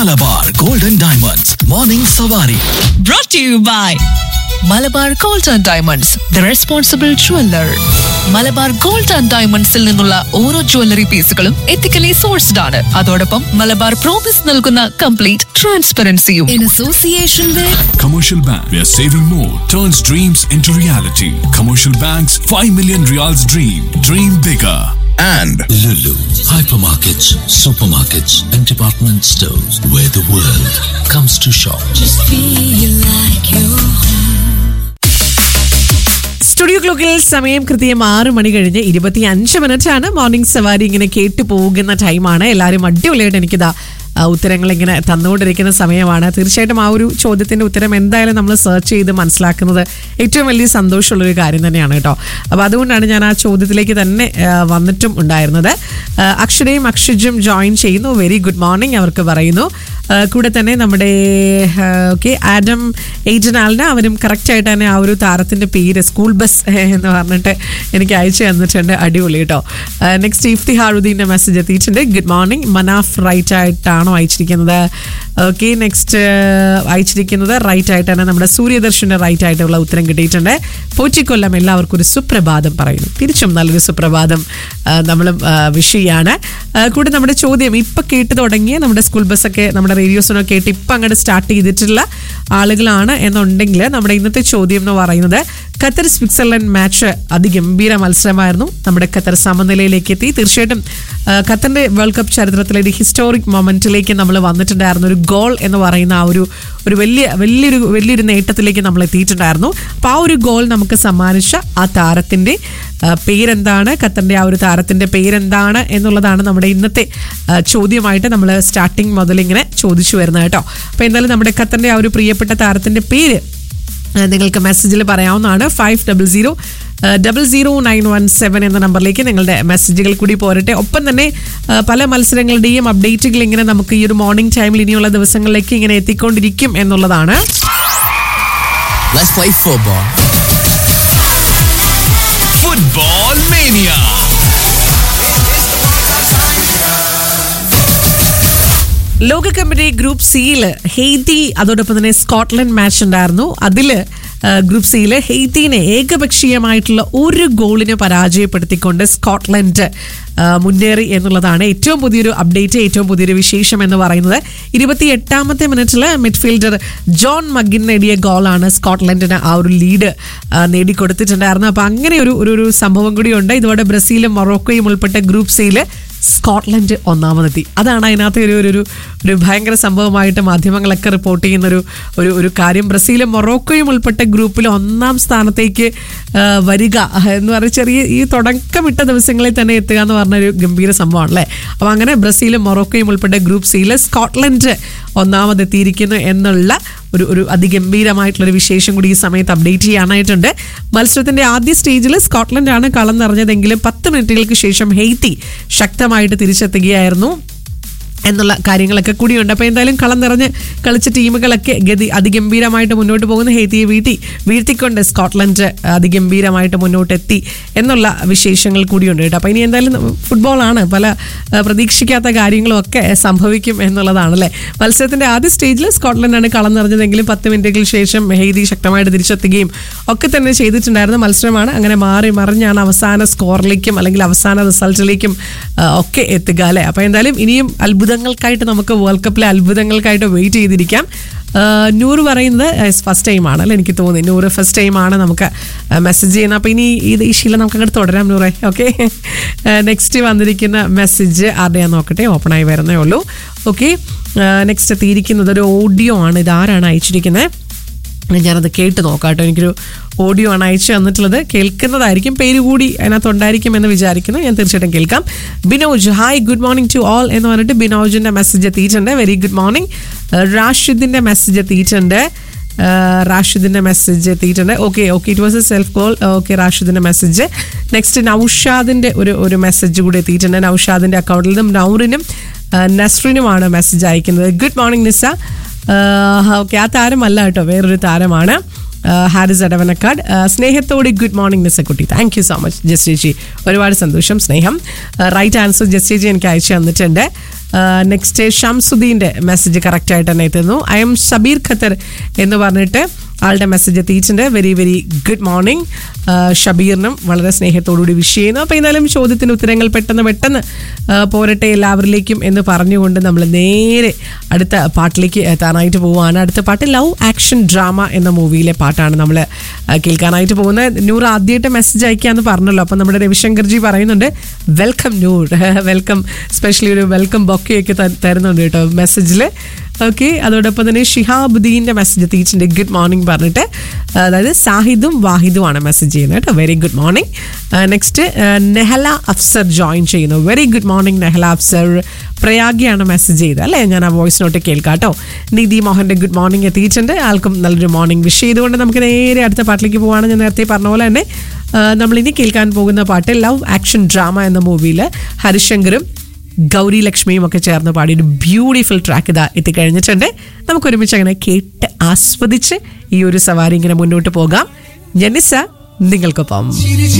Malabar golden diamonds morning സവാരി brought to you by Malabar gold and diamonds the responsible jeweller Malabar gold and ഡയമണ്ട്സിൽ നിന്നുള്ള ഓരോ jewellery പീസുകളും ethically sourced ആണ് അതോടൊപ്പം മലബാർ പ്രോമിസ് നൽകുന്ന കംപ്ലീറ്റ് ട്രാൻസ്പെറൻസിയും in association with Commercial Bank, where saving more turns dreams into reality. Commercial Bank's 5 million reals dream. Dream bigger. and Lulu, hypermarkets, supermarkets, and department stores where the world comes to shop. Studio ക്ലോക്കിൽ സമയം കൃത്യം ആറ് മണി കഴിഞ്ഞ് ഇരുപത്തി അഞ്ച് minute ആണ് morning സവാരി ഇങ്ങനെ കേട്ടു പോകുന്ന ടൈമാണ് എല്ലാവരും അടിപൊളിയായിട്ട് എനിക്കിതാ ആ, ഉത്തരങ്ങൾ ഇങ്ങനെ തന്നുകൊണ്ടിരിക്കുന്ന സമയമാണ് തീർച്ചയായിട്ടും ആ ഒരു ചോദ്യത്തിന്റെ ഉത്തരം എന്തായാലും നമ്മൾ സെർച്ച് ചെയ്ത് മനസ്സിലാക്കുന്നത് ഏറ്റവും വലിയ സന്തോഷമുള്ളൊരു കാര്യം തന്നെയാണ് കേട്ടോ അപ്പോൾ അതുകൊണ്ടാണ് ഞാൻ ആ ചോദ്യത്തിലേക്ക് തന്നെ ആ, വന്നിട്ടും ഉണ്ടായിരുന്നത് ആ, അക്ഷരയും അക്ഷജും ജോയിൻ ചെയ്യുന്നു വെരി ഗുഡ് മോർണിംഗ് അവർക്ക് പറയുന്നു ആ, കൂടെ തന്നെ നമ്മുടെ ഓക്കെ ആഡം എയ്റ്റനാലിന് അവരും കറക്റ്റായിട്ട് തന്നെ ആ ഒരു താരത്തിൻ്റെ പേര് സ്കൂൾ ബസ് എന്ന് പറഞ്ഞിട്ട് എനിക്ക് അയച്ചു തന്നിട്ടുണ്ട് അടിപൊളി കേട്ടോ നെക്സ്റ്റ് ഇഫ്തി ഹാറുദ്ദീൻ്റെ മെസ്സേജ് എത്തിയിട്ടുണ്ട് ഗുഡ് മോർണിംഗ് മനാഫ് റൈറ്റ് ആയിട്ടാണോ അയച്ചിരിക്കുന്നത് ഓക്കെ നെക്സ്റ്റ് അയച്ചിരിക്കുന്നത് റൈറ്റ് ആയിട്ട് തന്നെ നമ്മുടെ സൂര്യദർശൻ്റെ റൈറ്റ് ആയിട്ടുള്ള ഉത്തരം കിട്ടിയിട്ടുണ്ട് പോറ്റിക്കൊല്ലം എല്ലാവർക്കും ഒരു സുപ്രഭാതം പറയുന്നു തിരിച്ചും നല്ലൊരു സുപ്രഭാതം നമ്മൾ വിഷ് ചെയ്യാണ് ആ, കൂടെ നമ്മുടെ ചോദ്യം ഇപ്പം കേട്ട് തുടങ്ങിയ നമ്മുടെ സ്കൂൾ ബസ്സൊക്കെ നമ്മുടെ റേഡിയോസിനൊക്കെ കേട്ട് ഇപ്പം അങ്ങോട്ട് സ്റ്റാർട്ട് ചെയ്തിട്ടുള്ള ആളുകളാണ് എന്നുണ്ടെങ്കിൽ നമ്മുടെ ഇന്നത്തെ ചോദ്യം എന്ന് പറയുന്നത് ഖത്തർ സ്വിറ്റ്സർലൻഡ് മാച്ച് അതിഗംഭീര മത്സരമായിരുന്നു നമ്മുടെ ഖത്തർ സമനിലയിലേക്ക് എത്തി തീർച്ചയായിട്ടും ആ, ഖത്തറിന്റെ വേൾഡ് കപ്പ് ചരിത്രത്തിലെ ഒരു ഹിസ്റ്റോറിക് മൊമെന്റിലേക്ക് നമ്മൾ വന്നിട്ടുണ്ടായിരുന്നു ഒരു ഗോൾ എന്ന് പറയുന്ന ആ ഒരു ഒരു വലിയ വലിയൊരു വലിയൊരു നേട്ടത്തിലേക്ക് നമ്മൾ എത്തിയിട്ടുണ്ടായിരുന്നു അപ്പോൾ ആ ഒരു ഗോൾ നമുക്ക് സമ്മാനിച്ച ആ താരത്തിന്റെ ആ, പേരെന്താണ് ഖത്തറിന്റെ ആ ഒരു താരത്തിന്റെ പേരെന്താണ് എന്നുള്ളതാണ് നമ്മുടെ ഇന്നത്തെ ആ, ചോദ്യമായിട്ട് നമ്മൾ സ്റ്റാർട്ടിങ് മുതൽ ഇങ്ങനെ ചോദിച്ചു വരുന്നത് കേട്ടോ അപ്പോൾ എന്തായാലും നമ്മുടെ ഖത്തറിന്റെ ആ ഒരു പ്രിയപ്പെട്ട താരത്തിന്റെ പേര് ആ, നിങ്ങൾക്ക് മെസ്സേജിൽ പറയാവുന്നതാണ് five double zero double zero nine one seven എന്ന നമ്പറിലേക്ക് നിങ്ങളുടെ മെസ്സേജുകൾ കൂടി പോരട്ടെ ഒപ്പം തന്നെ ആ, പല മത്സരങ്ങളുടെയും അപ്ഡേറ്റുകൾ ഇങ്ങനെ നമുക്ക് ഈ ഒരു മോർണിംഗ് ടൈമിൽ ഇനിയുള്ള ദിവസങ്ങളിലേക്ക് ഇങ്ങനെ എത്തിക്കൊണ്ടിരിക്കും എന്നുള്ളതാണ് let's play football. Football Mania. ലോകകപ്പിന്റെ ഗ്രൂപ്പ് സിയിൽ ഹെയ്ത്തി അതോടൊപ്പം തന്നെ സ്കോട്ട്ലൻഡ് മാച്ച് ഉണ്ടായിരുന്നു അതില് ആ, ഗ്രൂപ്പ് സിയിൽ ഹെയ്ത്തിനെ ഏകപക്ഷീയമായിട്ടുള്ള ഒരു ഗോളിന് പരാജയപ്പെടുത്തിക്കൊണ്ട് സ്കോട്ട്ലൻഡ് ആ, മുന്നേറി എന്നുള്ളതാണ് ഏറ്റവും പുതിയൊരു അപ്ഡേറ്റ് ഏറ്റവും പുതിയൊരു വിശേഷം എന്ന് പറയുന്നത് ഇരുപത്തി എട്ടാമത്തെ മിനിറ്റിൽ മിഡ്ഫീൽഡർ ജോൺ മഗിൻ നേടിയ ഗോളാണ് സ്കോട്ട്ലൻഡിന് ആ ഒരു ലീഡ് ആ, നേടിക്കൊടുത്തിട്ടുണ്ടായിരുന്നു അപ്പോൾ അങ്ങനെ ഒരു ഒരു ഒരു സംഭവം കൂടിയുണ്ട് ഇതോടെ ബ്രസീലും മൊറോക്കോയും ഉൾപ്പെട്ട ഗ്രൂപ്പ് സിയിൽ സ്കോട്ട്ലൻഡ് ഒന്നാമതെത്തി അതാണ് അതിനകത്ത് ഒരു ഒരു ഒരു ഒരു ഭയങ്കര സംഭവമായിട്ട് മാധ്യമങ്ങളൊക്കെ റിപ്പോർട്ട് ചെയ്യുന്ന ഒരു ഒരു ഒരു കാര്യം ബ്രസീലും മൊറോക്കോയും ഉൾപ്പെട്ട ഗ്രൂപ്പിൽ ഒന്നാം സ്ഥാനത്തേക്ക് ആ, വരിക എന്ന് പറഞ്ഞ ചെറിയ ഈ തുടക്കമിട്ട ദിവസങ്ങളിൽ തന്നെ എത്തുക എന്ന് പറഞ്ഞൊരു ഗംഭീര സംഭവമാണ് അല്ലേ അപ്പോൾ അങ്ങനെ ബ്രസീലും മൊറോക്കോയും ഉൾപ്പെട്ട ഗ്രൂപ്പ് സിയിൽ സ്കോട്ട്ലൻഡ് ഒന്നാമതെത്തിയിരിക്കുന്നു എന്നുള്ള ഒരു ഒരു അതിഗംഭീരമായിട്ടുള്ളൊരു വിശേഷം കൂടി ഈ സമയത്ത് അപ്ഡേറ്റ് ചെയ്യാനായിട്ടുണ്ട് മത്സരത്തിന്റെ ആദ്യ സ്റ്റേജിൽ സ്കോട്ട്ലൻഡ് ആണ് കളം നിറഞ്ഞതെങ്കിലും പത്ത് മിനിറ്റുകൾക്ക് ശേഷം ഹെയ്ത്തി ശക്തമായിട്ട് തിരിച്ചെത്തുകയായിരുന്നു എന്നുള്ള കാര്യങ്ങളൊക്കെ കൂടിയുണ്ട് അപ്പോൾ എന്തായാലും കളം നിറഞ്ഞ് കളിച്ച ടീമുകളൊക്കെ ഗതി അതിഗംഭീരമായിട്ട് മുന്നോട്ട് പോകുന്ന ഹെയ്ത്തിയെ വീട്ടി വീഴ്ത്തിക്കൊണ്ട് സ്കോട്ട്ലൻഡ് അതിഗംഭീരമായിട്ട് മുന്നോട്ടെത്തി എന്നുള്ള വിശേഷങ്ങൾ കൂടിയുണ്ട് കേട്ടോ അപ്പോൾ ഇനി എന്തായാലും ഫുട്ബോളാണ് പല ആ, പ്രതീക്ഷിക്കാത്ത കാര്യങ്ങളും ഒക്കെ സംഭവിക്കും എന്നുള്ളതാണ് അല്ലേ മത്സരത്തിന്റെ ആദ്യ സ്റ്റേജിൽ സ്കോട്ട്ലൻഡാണ് കളം നിറഞ്ഞതെങ്കിലും പത്ത് മിനിറ്റുകൾക്ക് ശേഷം ഹെയ്തി ശക്തമായിട്ട് തിരിച്ചെത്തുകയും ഒക്കെ തന്നെ ചെയ്തിട്ടുണ്ടായിരുന്ന മത്സരമാണ് അങ്ങനെ മാറി മറിഞ്ഞാണ് അവസാന സ്കോറിലേക്കും അല്ലെങ്കിൽ അവസാന റിസൾട്ടിലേക്കും ആ, ഒക്കെ എത്തുക അല്ലേ അപ്പോൾ എന്തായാലും ഇനിയും അത്ഭുതങ്ങൾക്കായിട്ട് നമുക്ക് വേൾഡ് കപ്പിലെ അത്ഭുതങ്ങൾക്കായിട്ട് വെയിറ്റ് ചെയ്തിരിക്കാം ആ, നൂറ് പറയുന്നത് ഫസ്റ്റ് ടൈമാണ് അല്ലേ എനിക്ക് തോന്നി നൂറ് ഫസ്റ്റ് ടൈമാണ് നമുക്ക് മെസ്സേജ് ചെയ്യുന്നത് അപ്പോൾ ഇനി ഇത് ഈ ശീലം നമുക്ക് അങ്ങോട്ട് തുടരാം നൂറെ ഓക്കെ നെക്സ്റ്റ് വന്നിരിക്കുന്ന മെസ്സേജ് ആരുടെയാന്ന് നോക്കട്ടെ ഓപ്പൺ ആയി വരുന്നേ ഉള്ളൂ ഓക്കെ നെക്സ്റ്റ് എത്തിയിരിക്കുന്നത് ഒരു ഓഡിയോ ആണ് ഇത് ആരാണ് അയച്ചിരിക്കുന്നത് ഞാനത് കേട്ട് നോക്കാം കേട്ടോ എനിക്കൊരു ഓഡിയോ ആണ് അയച്ചു തന്നിട്ടുള്ളത് കേൾക്കുന്നതായിരിക്കും പേര് കൂടി അതിനകത്ത് ഉണ്ടായിരിക്കും എന്ന് വിചാരിക്കുന്നു ഞാൻ തീർച്ചയായിട്ടും കേൾക്കാം Binoj hi good morning to all എന്ന് പറഞ്ഞിട്ട് ബിനോജിന്റെ മെസ്സേജ് എത്തിയിട്ടുണ്ട് വെരി ഗുഡ് മോർണിംഗ് റാഷിദിന്റെ മെസ്സേജ് എത്തിയിട്ടുണ്ട് ആ, റാഷിദിന്റെ മെസ്സേജ് എത്തിയിട്ടുണ്ട് okay okay it was a self call okay റാഷിദിന്റെ മെസ്സേജ് നെക്സ്റ്റ് നൌഷാദിന്റെ ഒരു ഒരു മെസ്സേജ് കൂടി എത്തിയിട്ടുണ്ട് നൌഷാദിന്റെ അക്കൗണ്ടിൽ നിന്നും നൗറിനും ആ, നസ്രിനുമാണ് മെസ്സേജ് അയക്കുന്നത് ഗുഡ് മോർണിംഗ് നിസ ഓക്കെ ആ താരമല്ല കേട്ടോ വേറൊരു താരമാണ് ആ, ഹാരിസ് എടവനക്കാട് ആ, സ്നേഹത്തോടെ ഗുഡ് മോർണിംഗ് നിസക്കുട്ടി thank you so much Jas ചേച്ചി ഒരുപാട് സന്തോഷം സ്നേഹം റൈറ്റ് ആൻസർ ജസ് ചേച്ചി എനിക്ക് അയച്ചു തന്നിട്ടുണ്ട് നെക്സ്റ്റ് ഷംസുദ്ദീൻ്റെ മെസ്സേജ് കറക്റ്റായിട്ട് തന്നെ എത്തുന്നു ഐ എം ഷബീർ ഖത്തർ എന്ന് പറഞ്ഞിട്ട് ആളുടെ മെസ്സേജ് എത്തിയിട്ടുണ്ട് വെരി വെരി ഗുഡ് മോർണിംഗ് ഷബീറിനും വളരെ സ്നേഹത്തോടുകൂടി വിഷ് ചെയ്യുന്നു അപ്പോൾ എന്നാലും ചോദ്യത്തിന് ഉത്തരങ്ങൾ പെട്ടെന്ന് പെട്ടെന്ന് ആ, പോരട്ടെ എല്ലാവരിലേക്കും എന്ന് പറഞ്ഞുകൊണ്ട് നമ്മൾ നേരെ അടുത്ത പാട്ടിലേക്ക് എത്താനായിട്ട് പോവുകയാണ് അടുത്ത പാട്ട് ലവ് ആക്ഷൻ ഡ്രാമ എന്ന മൂവിയിലെ പാട്ടാണ് നമ്മൾ കേൾക്കാനായിട്ട് പോകുന്നത് നൂർ ആദ്യമായിട്ട് മെസ്സേജ് അയക്കാന്ന് പറഞ്ഞല്ലോ അപ്പം നമ്മുടെ രവിശങ്കർജി പറയുന്നുണ്ട് വെൽക്കം നൂർ വെൽക്കം സ്പെഷ്യലി ഒരു വെൽക്കം ബൊക്കെയൊക്കെ തരുന്നുണ്ട് കേട്ടോ മെസ്സേജിൽ ഓക്കെ അതോടൊപ്പം തന്നെ ഷിഹാബുദ്ദീൻ്റെ മെസ്സേജ് എത്തിയിട്ടുണ്ട് ഗുഡ് മോർണിംഗ് പറഞ്ഞിട്ട് അതായത് സാഹിദും വാഹിദുമാണ് മെസ്സേജ് ചെയ്യുന്നത് കേട്ടോ very good morning next Nehala Afsar join ചെയ്യുന്നു very good morning Nehala Afsar പ്രയാഗിയാണ് മെസ്സേജ് ചെയ്തത് അല്ലേ ഞാൻ ആ വോയിസ് നോട്ട് കേൾക്കാം കേട്ടോ നിധി മോഹൻ്റെ ഗുഡ് മോർണിംഗ് എത്തിയിട്ടുണ്ട് ആൾക്കും നല്ലൊരു മോർണിംഗ് വിഷ് ചെയ്തുകൊണ്ട് നമുക്ക് നേരെ അടുത്ത പാട്ടിലേക്ക് പോവാണ് ഞാൻ നേരത്തെ പറഞ്ഞ പോലെ തന്നെ ആ, നമ്മളിനി കേൾക്കാൻ പോകുന്ന പാട്ട് ലവ് ആക്ഷൻ ഡ്രാമ എന്ന മൂവിയിൽ ഹരിശങ്കറും ഗൗരി ലക്ഷ്മിയും ഒക്കെ ചേർന്ന് പാടിയ ഒരു ബ്യൂട്ടിഫുൾ ട്രാക്ക് ഇതാ എത്തിക്കഴിഞ്ഞിട്ടുണ്ട് നമുക്ക് ഒരുമിച്ച് അങ്ങനെ കേട്ട് ആസ്വദിച്ച് ഈ ഒരു സവാരി ഇങ്ങനെ മുന്നോട്ട് പോകാം ജനിസ നിങ്ങൾക്കൊപ്പം